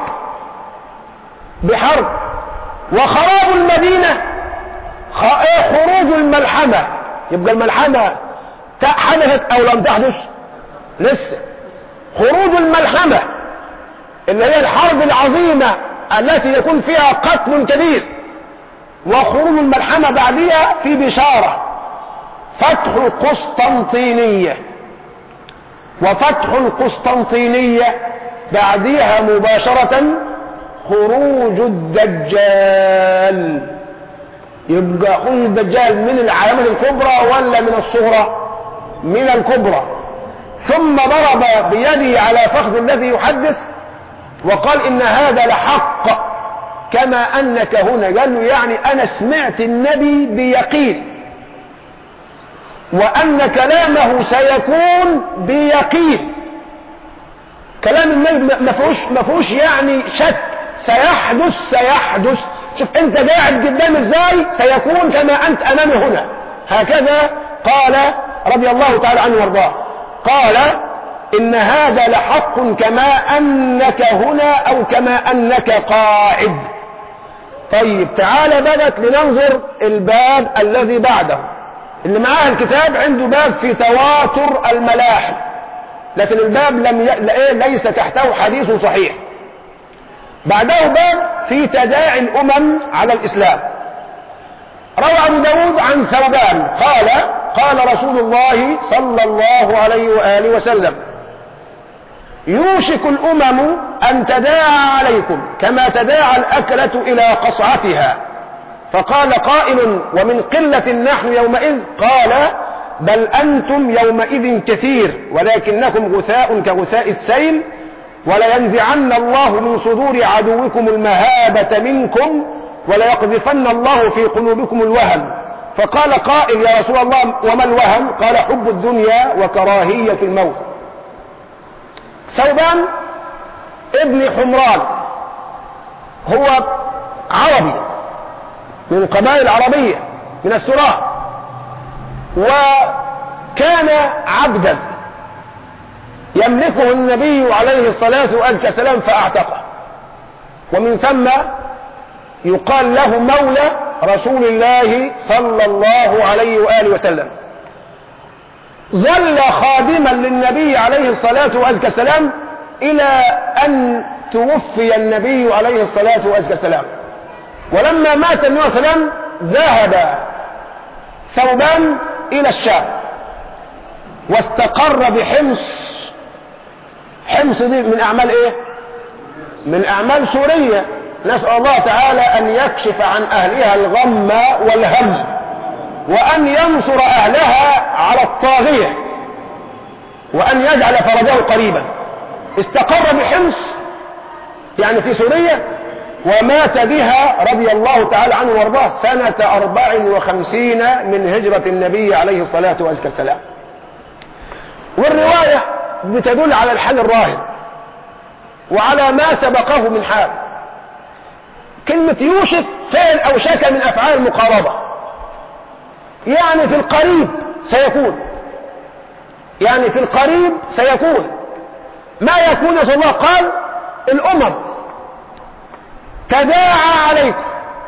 [SPEAKER 2] بحرب وخراب المدينة خروج الملحمة يبقى الملحمة حدثت او لم تحدث لسه خروج الملحمة اللي هي الحرب العظيمة التي يكون فيها قتل كبير وخروج الملحمة بعدها في بشارة فتح القسطنطينية وفتح القسطنطينية بعدها مباشرة خروج الدجال يبقى خروج الدجال من العلامات الكبرى ولا من الصغرى من الكبرى ثم ضرب بيده على فخذ الذي يحدث وقال ان هذا لحق كما انك هنا قال له يعني انا سمعت النبي بيقين وأن كلامه سيكون بيقين كلام النبي ما فيهوش ما فيهوش يعني شك سيحدث سيحدث شوف انت قاعد قدام ازاي سيكون كما انت امامي هنا هكذا قال رضي الله تعالى عنه وارضاه قال ان هذا لحق كما انك هنا او كما انك قاعد طيب تعال بدت لننظر الباب الذي بعده اللي معاه الكتاب عنده باب في تواتر الملاحم لكن الباب لم ي... ليس تحته حديث صحيح بعده باب في تداعي الأمم على الإسلام روى أبو داود عن ثوبان قال قال رسول الله صلى الله عليه وآله وسلم يوشك الأمم أن تداعى عليكم كما تداعى الأكلة إلى قصعتها فقال قائل ومن قلة نحن يومئذ قال بل أنتم يومئذ كثير ولكنكم غثاء كغثاء السيل ولينزعن الله من صدور عدوكم المهابة منكم وليقذفن الله في قلوبكم الوهن فقال قائل يا رسول الله وما الوهن قال حب الدنيا وكراهية الموت ثوبان ابن حمران هو عربي من قبائل عربية من السراء وكان عبدا يملكه النبي عليه الصلاة والسلام فأعتقه ومن ثم يقال له مولى رسول الله صلى الله عليه وآله وسلم ظل خادما للنبي عليه الصلاة والسلام إلى أن توفي النبي عليه الصلاة والسلام ولما مات النبي صلى الله عليه وسلم ذهب ثوبان إلى الشام واستقر بحمص حمص دي من أعمال إيه؟ من أعمال سورية نسأل الله تعالى أن يكشف عن أهلها الغم والهم وأن ينصر أهلها على الطاغية وأن يجعل فرجه قريبا استقر بحمص يعني في سوريا ومات بها رضي الله تعالى عنه وارضاه سنة أربع وخمسين من هجرة النبي عليه الصلاة والسلام والرواية بتدل على الحال الراهن وعلى ما سبقه من حال كلمة يوشك فعل أو شك من أفعال المقاربة يعني في القريب سيكون يعني في القريب سيكون ما يكون يا الله قال الأمم تداعى عليكم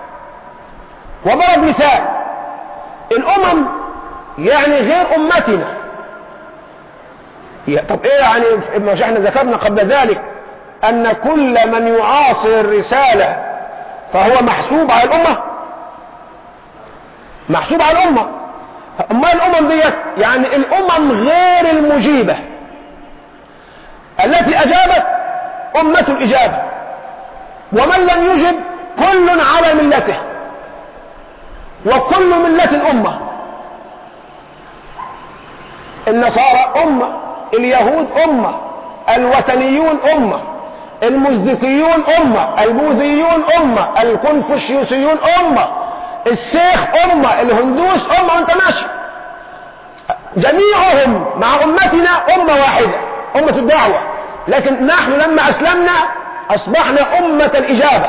[SPEAKER 2] وضرب مثال الأمم يعني غير أمتنا طب ايه يعني مش احنا ذكرنا قبل ذلك ان كل من يعاصر الرسالة فهو محسوب على الامة محسوب على الامة اما الامم ديت يعني الامم غير المجيبة التي اجابت امة الاجابة ومن لم يجب كل على ملته وكل ملة الامة النصارى امه اليهود أمة الوثنيون أمة المزدكيون أمة البوذيون أمة الكونفوشيوسيون أمة الشيخ أمة الهندوس أمة وانت ماشي جميعهم مع أمتنا أمة واحدة أمة الدعوة لكن نحن لما أسلمنا أصبحنا أمة الإجابة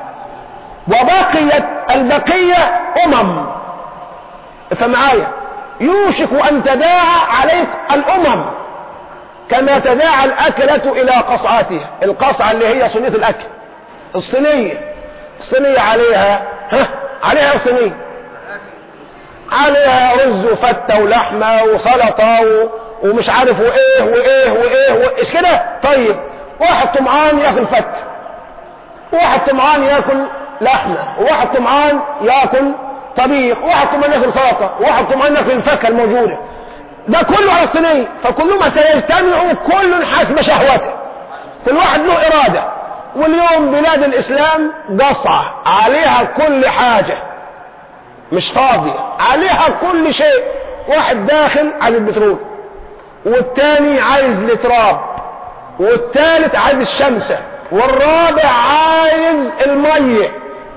[SPEAKER 2] وبقيت البقية أمم فمعايا يوشك أن تداعى عليك الأمم كما تداعى الأكلة إلى قصعاتها القصعة اللي هي صينية الأكل الصينية الصينية عليها ها عليها صينية عليها رز وفتة ولحمة وسلطة و... ومش عارف وايه وايه وايه وايش كده طيب واحد طمعان ياكل فتة واحد طمعان ياكل لحمة وواحد طمعان ياكل طبيخ واحد طمعان ياكل سلطة واحد طمعان ياكل الفاكهة الموجودة ده كله على الصينية فكلما سيجتمع كل حسب شهوته كل واحد له إرادة واليوم بلاد الإسلام قصعة عليها كل حاجة مش فاضية عليها كل شيء واحد داخل عايز البترول والتاني عايز التراب والتالت عايز الشمسة والرابع عايز المية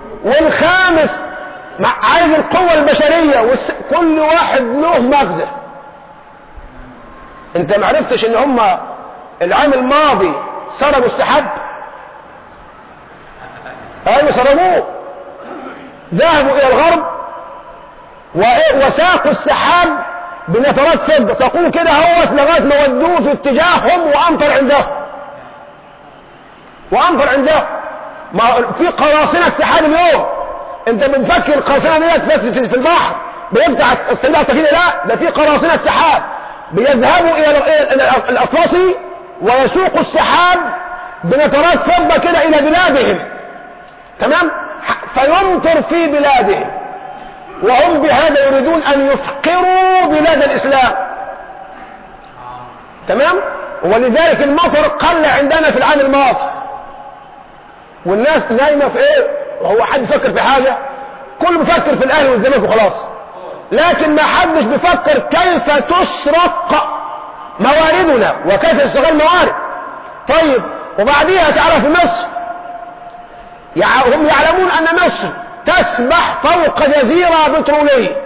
[SPEAKER 2] والخامس عايز القوة البشرية والس... كل واحد له مغزى انت ما عرفتش ان هم العام الماضي سربوا السحاب ايوه سربوه ذهبوا الى الغرب وإيه؟ وساقوا السحاب بنفرات فضة تقول كده هوت لغاية ما ودوه في اتجاههم وامطر عندهم وامطر عندهم ما في قراصنة سحاب اليوم انت بتفكر القراصنة ديت بس في في البحر بيفتح السلاح السفينة لا ده في قراصنة سحاب بيذهبوا الى ال- إلى الاطلسي ويسوقوا السحاب بنفرات فضة كده الى بلادهم تمام ح- فيمطر في بلادهم وهم بهذا يريدون ان يفقروا بلاد الاسلام تمام ولذلك المطر قل عندنا في العام الماضي والناس نايمه في ايه وهو حد يفكر في حاجه كل بيفكر في الاهلي والزمالك وخلاص لكن ما حدش بيفكر كيف تسرق مواردنا وكيف تستغل الموارد طيب وبعديها تعالى في مصر يع- هم يعلمون ان مصر تسبح فوق جزيرة بترولية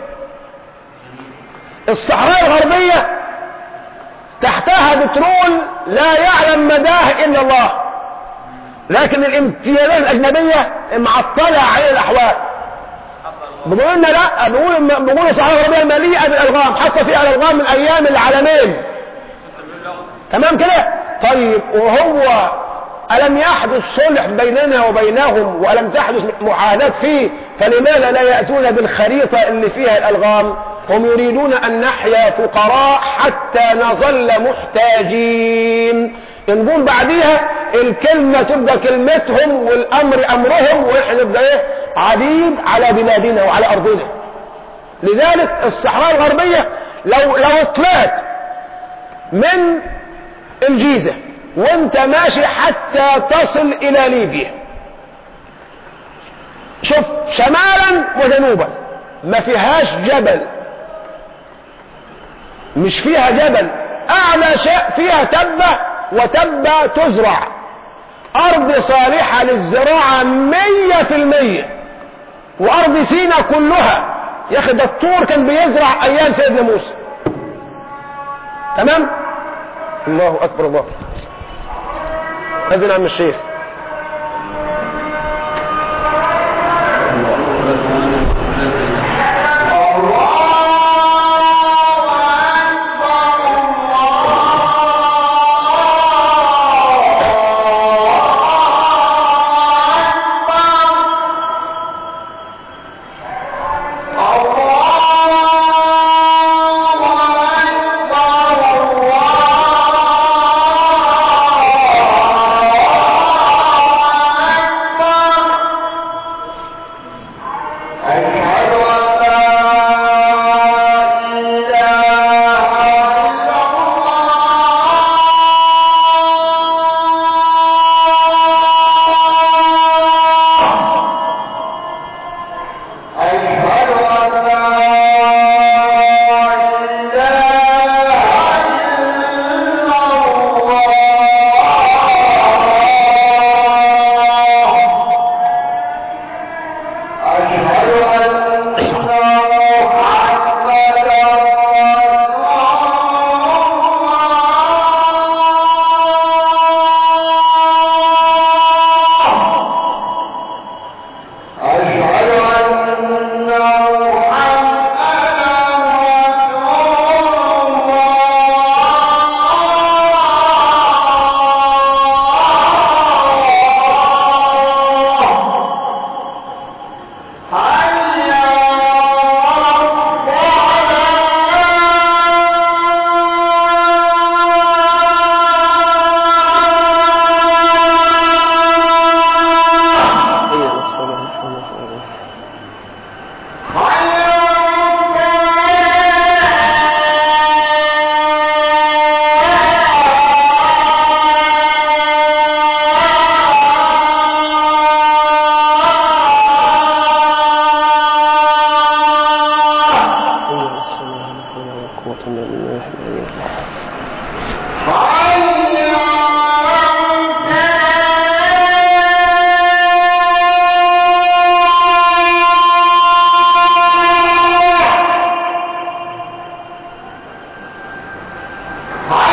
[SPEAKER 2] الصحراء الغربية تحتها بترول لا يعلم مداه الا الله لكن الامتيازات الاجنبية معطلة على الاحوال بيقولوا لنا لا بيقولوا بيقولوا الصحراء الغربية مليئة بالالغام حتى في الالغام من ايام العالمين تمام كده طيب وهو ألم يحدث صلح بيننا وبينهم وألم تحدث معاهدات فيه فلماذا لا يأتون بالخريطة اللي فيها الألغام هم يريدون أن نحيا فقراء حتى نظل محتاجين نقول بعديها الكلمة تبقى كلمتهم والأمر أمرهم وإحنا نبقى إيه عبيد على بلادنا وعلى أرضنا لذلك الصحراء الغربية لو لو طلعت من الجيزة وانت ماشي حتى تصل الى ليبيا شوف شمالا وجنوبا ما فيهاش جبل مش فيها جبل اعلى شيء فيها تبة وتبة تزرع ارض صالحة للزراعة مية في المية وارض سينا كلها يا اخي ده الطور كان بيزرع ايام سيدنا موسى تمام الله اكبر الله اذن عم الشيخ
[SPEAKER 4] Hi.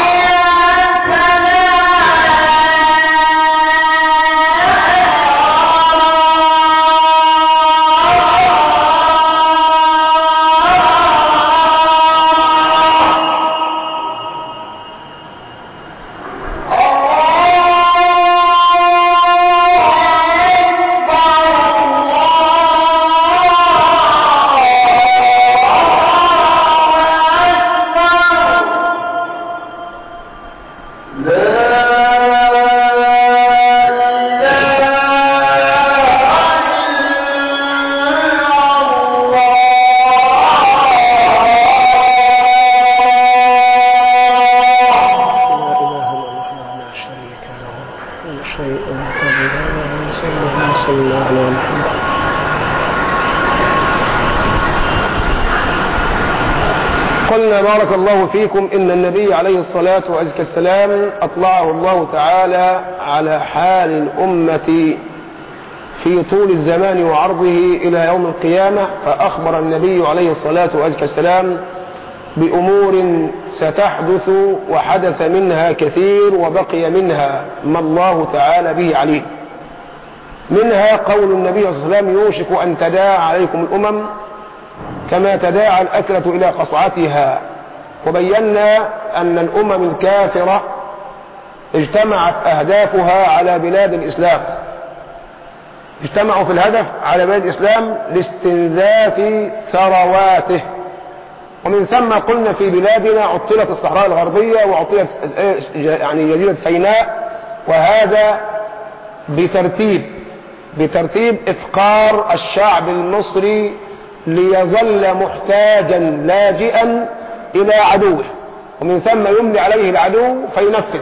[SPEAKER 2] قلنا بارك الله فيكم إن النبي عليه الصلاة والسلام أطلعه الله تعالى على حال الأمة في طول الزمان وعرضه إلى يوم القيامة فأخبر النبي عليه الصلاة والسلام بأمور ستحدث وحدث منها كثير وبقي منها ما الله تعالى به عليم منها قول النبي صلى الله عليه وسلم يوشك أن تداعى عليكم الأمم كما تداعى الأكلة إلى قصعتها وبينا أن الأمم الكافرة اجتمعت أهدافها على بلاد الإسلام اجتمعوا في الهدف على بلاد الإسلام لاستنزاف ثرواته ومن ثم قلنا في بلادنا عطلت الصحراء الغربية وعطلت يعني جزيرة سيناء وهذا بترتيب بترتيب إفقار الشعب المصري ليظل محتاجا لاجئا إلى عدوه ومن ثم يملي عليه العدو فينفذ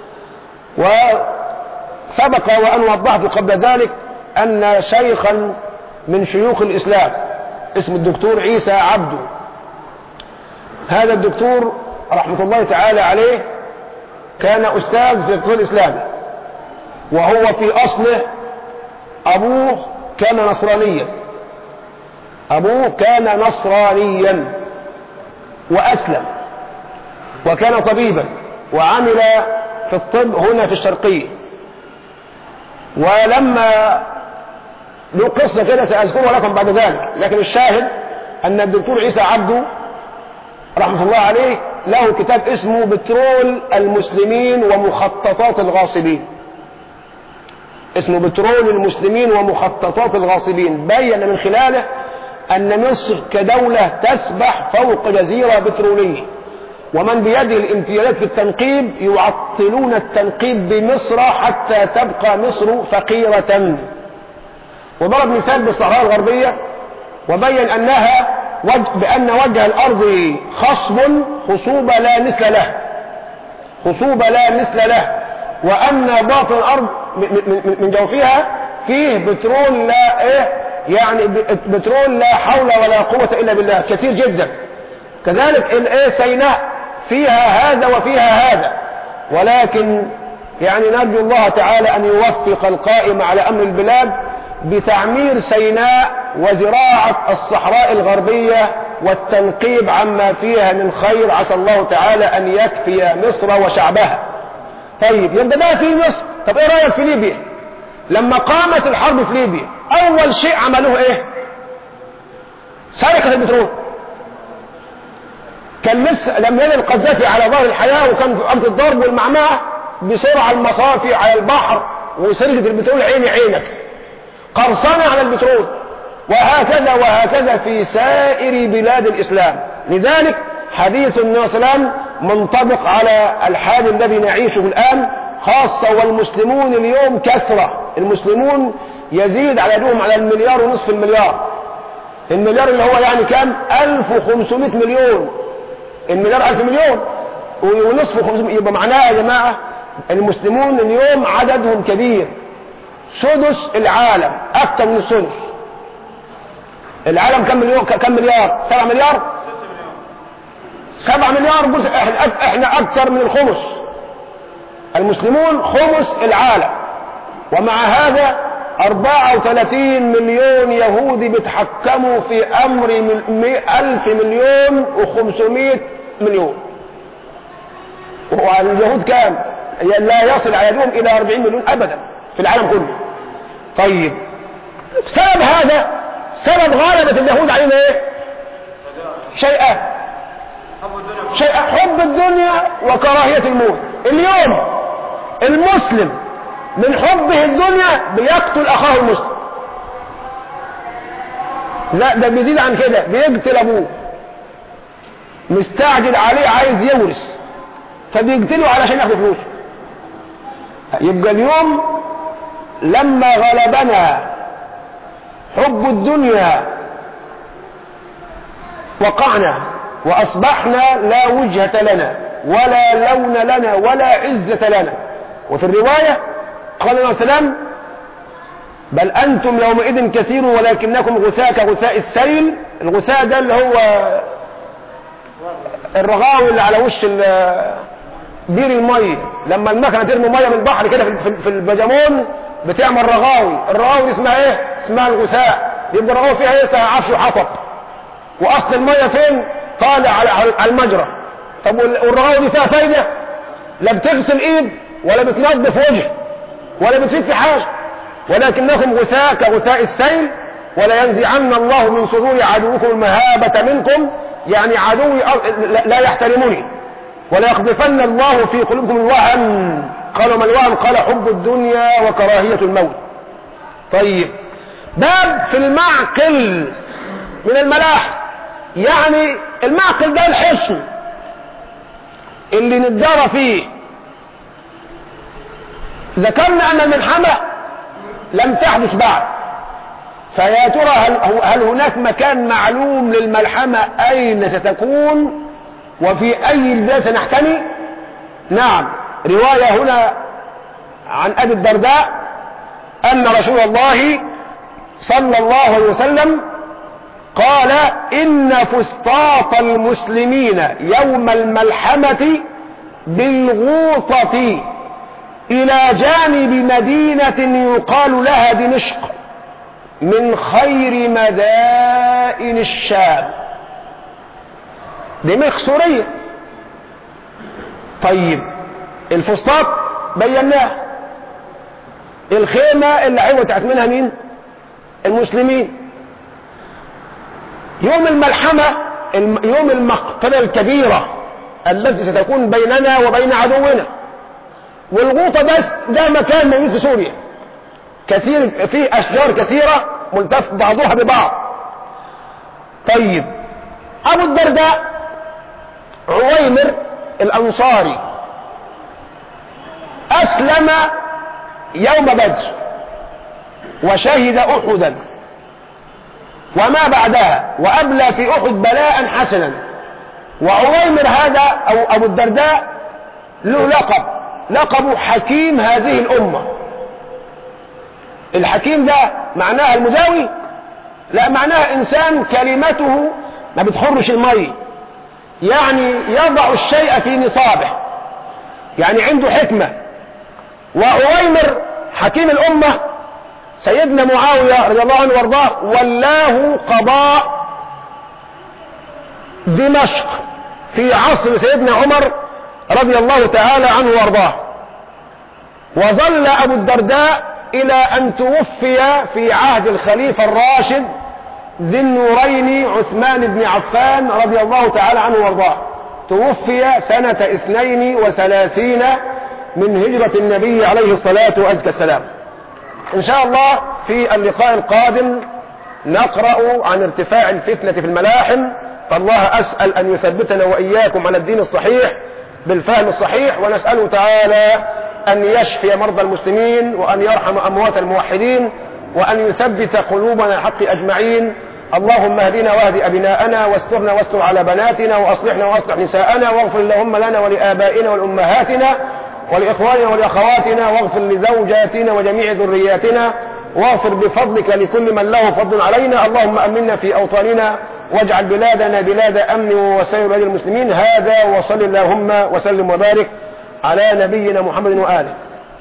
[SPEAKER 2] وسبق وأن وضحت قبل ذلك أن شيخا من شيوخ الإسلام اسم الدكتور عيسى عبده هذا الدكتور رحمة الله تعالى عليه كان أستاذ في الاقتصاد الإسلامي وهو في أصله أبوه كان نصرانيا أبوه كان نصرانيا وأسلم وكان طبيبا وعمل في الطب هنا في الشرقية ولما له قصة كده سأذكرها لكم بعد ذلك لكن الشاهد أن الدكتور عيسى عبده رحمة الله عليه له كتاب اسمه بترول المسلمين ومخططات الغاصبين اسمه بترول المسلمين ومخططات الغاصبين بين من خلاله أن مصر كدولة تسبح فوق جزيرة بترولية ومن بيده الامتيازات في التنقيب يعطلون التنقيب بمصر حتى تبقى مصر فقيرة وضرب مثال بالصحراء الغربية وبين أنها وجه بأن وجه الأرض خصب خصوبة لا مثل له خصوبة لا مثل له وأن باطن الأرض من جوفها فيه بترول لا إيه يعني بترول لا حول ولا قوة إلا بالله كثير جدا كذلك الإيه سيناء فيها هذا وفيها هذا ولكن يعني نرجو الله تعالى أن يوفق القائم على أمر البلاد بتعمير سيناء وزراعة الصحراء الغربية والتنقيب عما فيها من خير عسى الله تعالى أن يكفي مصر وشعبها طيب يبقى ده في مصر طب ايه رأيك في ليبيا لما قامت الحرب في ليبيا أول شيء عملوه ايه سرقة البترول كان لسه لما يجي القذافي على ظهر الحياة وكان في أرض الضرب والمعمعة بسرعة المصافي على البحر وسرقة البترول عيني عينك قرصنة على البترول وهكذا وهكذا في سائر بلاد الإسلام لذلك حديث النبي صلى الله عليه وسلم منطبق على الحال الذي نعيشه الآن خاصة والمسلمون اليوم كثرة المسلمون يزيد عددهم على المليار ونصف المليار المليار اللي هو يعني كام 1500 مليون المليار 1000 مليون ونصف 500 يبقى معناها يا جماعة المسلمون اليوم عددهم كبير سدس العالم اكثر من السدس العالم كم مليون كم مليار 7 مليار 7 مليار جزء احنا اكثر من الخمس المسلمون خمس العالم ومع هذا 34 مليون يهودي بيتحكموا في امر من ألف مليون و500 مليون واليهود كام لا يصل عددهم الى 40 مليون ابدا في العالم كله طيب سبب هذا سبب غلبة اليهود علينا ايه شيئا شيئا حب الدنيا وكراهية الموت اليوم المسلم من حبه الدنيا بيقتل اخاه المسلم لا ده بيزيد عن كده بيقتل ابوه مستعجل عليه عايز يورث فبيقتله علشان ياخد فلوسه يبقى اليوم لما غلبنا حب الدنيا وقعنا وأصبحنا لا وجهة لنا ولا لون لنا ولا عزة لنا وفي الرواية قال الله سلام بل أنتم يومئذ كثير ولكنكم غثاء كغثاء السيل الغثاء ده اللي هو الرغاوي اللي على وش ال- بير الميه لما المكنه ترمي ميه من البحر كده في- في في البجمون بتعمل رغاوي الرغاوي دي اسمها ايه اسمها الغثاء يبقى الرغاوي فيها ايه فيها عفش وحطب واصل الميه فين طالع على على المجرى طب وال- والرغاوي دي فيها فايده لا بتغسل ايد ولا بتنظف وجه ولا بتفيد في حاجه ولكنكم غثاء كغثاء السيل ولا ينزعن الله من صدور عدوكم المهابة منكم يعني عدوي أر- لا- لا يحترمني ولا يقذفن الله في قلوبكم الوهن قالوا ما الوهن قال حب الدنيا وكراهية الموت طيب باب في المعقل من الملاح يعني المعقل ده الحصن اللي نتدارى فيه ذكرنا ان الملحمة لم تحدث بعد فيا ترى هل, هل هناك مكان معلوم للملحمة اين ستكون وفي اي البلاد سنحتمي نعم رواية هنا عن ابي الدرداء ان رسول الله صلى الله عليه وسلم قال ان فسطاط المسلمين يوم الملحمة بالغوطة الى جانب مدينة يقال لها دمشق من خير مدائن الشام دمشق سوريا طيب الفسطاط بيناه الخيمة اللي عوتت منها مين المسلمين يوم الملحمة الم- يوم المقتلة الكبيرة التي ستكون بيننا وبين عدونا والغوطة بس ده مكان موجود في سوريا كثير فيه أشجار كثيرة ملتف بعضها ببعض طيب أبو الدرداء عويمر الأنصاري أسلم يوم بدر وشهد أحدا وما بعدها وأبلى في أحد بلاء حسنا وعويمر هذا أو أبو الدرداء له لقب لقب حكيم هذه الأمة الحكيم ده معناها المداوي لا معناها إنسان كلمته ما بتخرش المي يعني يضع الشيء في نصابه يعني عنده حكمة وعويمر حكيم الأمة سيدنا معاوية رضي الله عنه وارضاه ولاه قضاء دمشق في عصر سيدنا عمر رضي الله تعالى عنه وارضاه وظل أبو الدرداء إلى أن توفي في عهد الخليفة الراشد ذي النورين عثمان بن عفان رضي الله تعالى عنه وارضاه توفي سنة اثنين وثلاثين من هجرة النبي عليه الصلاة والسلام إن شاء الله في اللقاء القادم نقرأ عن ارتفاع الفتنة في الملاحم فالله أسأل أن يثبتنا وإياكم على الدين الصحيح بالفهم الصحيح ونسأله تعالى أن يشفي مرضى المسلمين وأن يرحم أموات الموحدين وأن يثبت قلوبنا الحق أجمعين اللهم اهدنا واهد أبناءنا واسترنا واستر على بناتنا وأصلحنا وأصلح نساءنا واغفر اللهم لنا ولآبائنا ولأمهاتنا ولإخواننا ولأخواتنا واغفر لزوجاتنا وجميع ذرياتنا واغفر بفضلك لكل من له فضل علينا اللهم أمنا في أوطاننا واجعل بلادنا بلاد أمن وسائر بلاد المسلمين هذا وصل اللهم وسلم وبارك على نبينا محمد وآله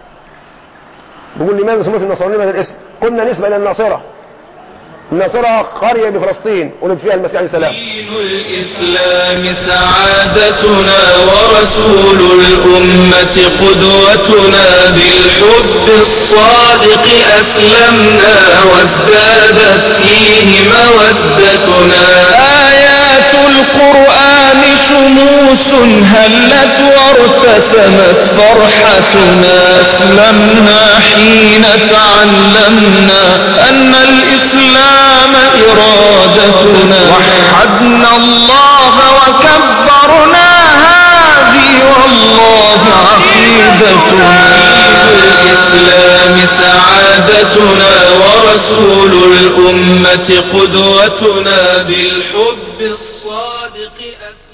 [SPEAKER 2] بيقول لماذا سميت النصرانيين هذا الاسم كنا نسبة إلى الناصرة الناصرة قرية بفلسطين ولد فيها المسيح عليه السلام
[SPEAKER 4] دين الإسلام سعادتنا ورسول الأمة قدوتنا بالحب الصادق أسلمنا وازدادت فيه مودتنا آيات القرآن شموس هلت وارتسمت فرحتنا أسلمنا حين تعلمنا أن الإسلام إرادتنا وحدنا الله وكبرنا هذه والله عقيدتنا الإسلام سعادتنا ورسول الأمة قدوتنا بالحب الصادق أسلم